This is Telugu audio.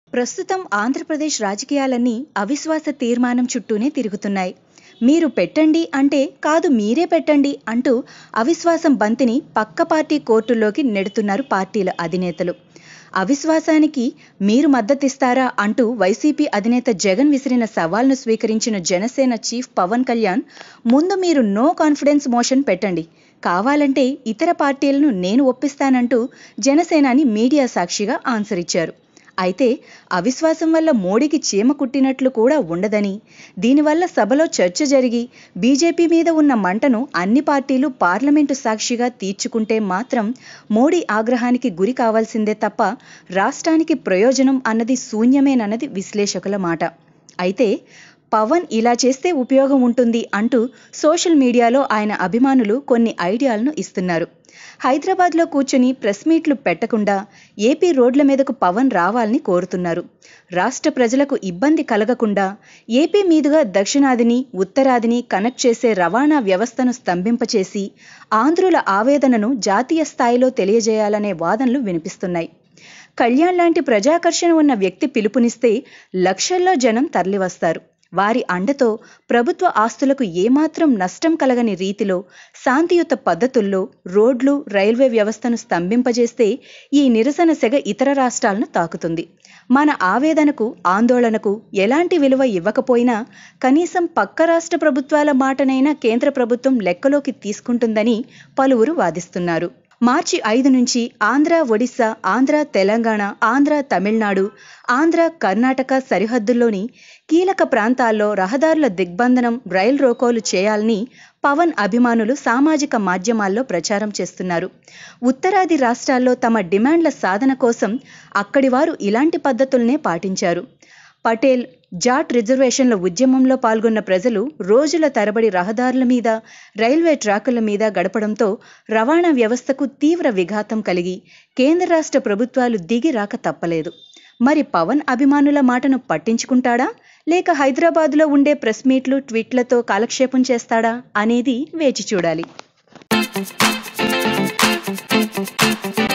ప్రస్తుతం ఆంధ్రప్రదేశ్ రాజకీయాలన్నీ అవిశ్వాస తీర్మానం చుట్టూనే తిరుగుతున్నాయి మీరు పెట్టండి అంటే కాదు మీరే పెట్టండి అంటూ అవిశ్వాసం బంతిని పక్క పార్టీ కోర్టుల్లోకి నెడుతున్నారు పార్టీల అధినేతలు అవిశ్వాసానికి మీరు మద్దతిస్తారా అంటూ వైసీపీ అధినేత జగన్ విసిరిన సవాల్ను స్వీకరించిన జనసేన చీఫ్ పవన్ కళ్యాణ్ ముందు మీరు నో కాన్ఫిడెన్స్ మోషన్ పెట్టండి కావాలంటే ఇతర పార్టీలను నేను ఒప్పిస్తానంటూ జనసేనాని మీడియా సాక్షిగా ఆన్సర్ ఇచ్చారు అయితే అవిశ్వాసం వల్ల మోడీకి చీమ కుట్టినట్లు కూడా ఉండదని దీనివల్ల సభలో చర్చ జరిగి బీజేపీ మీద ఉన్న మంటను అన్ని పార్టీలు పార్లమెంటు సాక్షిగా తీర్చుకుంటే మాత్రం మోడీ ఆగ్రహానికి గురి కావాల్సిందే తప్ప రాష్ట్రానికి ప్రయోజనం అన్నది శూన్యమేనన్నది విశ్లేషకుల మాట అయితే పవన్ ఇలా చేస్తే ఉపయోగం ఉంటుంది అంటూ సోషల్ మీడియాలో ఆయన అభిమానులు కొన్ని ఐడియాలను ఇస్తున్నారు హైదరాబాద్లో కూర్చుని ప్రెస్ మీట్లు పెట్టకుండా ఏపీ రోడ్ల మీదకు పవన్ రావాలని కోరుతున్నారు రాష్ట్ర ప్రజలకు ఇబ్బంది కలగకుండా ఏపీ మీదుగా దక్షిణాదిని ఉత్తరాదిని కనెక్ట్ చేసే రవాణా వ్యవస్థను స్తంభింపచేసి ఆంధ్రుల ఆవేదనను జాతీయ స్థాయిలో తెలియజేయాలనే వాదనలు వినిపిస్తున్నాయి కళ్యాణ్ లాంటి ప్రజాకర్షణ ఉన్న వ్యక్తి పిలుపునిస్తే లక్షల్లో జనం తరలివస్తారు వారి అండతో ప్రభుత్వ ఆస్తులకు ఏమాత్రం నష్టం కలగని రీతిలో శాంతియుత పద్ధతుల్లో రోడ్లు రైల్వే వ్యవస్థను స్తంభింపజేస్తే ఈ నిరసన సెగ ఇతర రాష్ట్రాలను తాకుతుంది మన ఆవేదనకు ఆందోళనకు ఎలాంటి విలువ ఇవ్వకపోయినా కనీసం పక్క రాష్ట్ర ప్రభుత్వాల మాటనైనా కేంద్ర ప్రభుత్వం లెక్కలోకి తీసుకుంటుందని పలువురు వాదిస్తున్నారు మార్చి ఐదు నుంచి ఆంధ్ర ఒడిశా ఆంధ్ర తెలంగాణ ఆంధ్ర తమిళనాడు ఆంధ్ర కర్ణాటక సరిహద్దుల్లోని కీలక ప్రాంతాల్లో రహదారుల దిగ్బంధనం రైలు రోకోలు చేయాలని పవన్ అభిమానులు సామాజిక మాధ్యమాల్లో ప్రచారం చేస్తున్నారు ఉత్తరాది రాష్ట్రాల్లో తమ డిమాండ్ల సాధన కోసం అక్కడి వారు ఇలాంటి పద్ధతుల్నే పాటించారు పటేల్ జాట్ రిజర్వేషన్ల ఉద్యమంలో పాల్గొన్న ప్రజలు రోజుల తరబడి రహదారుల మీద రైల్వే ట్రాకుల మీద గడపడంతో రవాణా వ్యవస్థకు తీవ్ర విఘాతం కలిగి కేంద్ర రాష్ట్ర ప్రభుత్వాలు దిగి రాక తప్పలేదు మరి పవన్ అభిమానుల మాటను పట్టించుకుంటాడా లేక హైదరాబాద్లో ఉండే ప్రెస్ మీట్లు ట్వీట్లతో కాలక్షేపం చేస్తాడా అనేది వేచి చూడాలి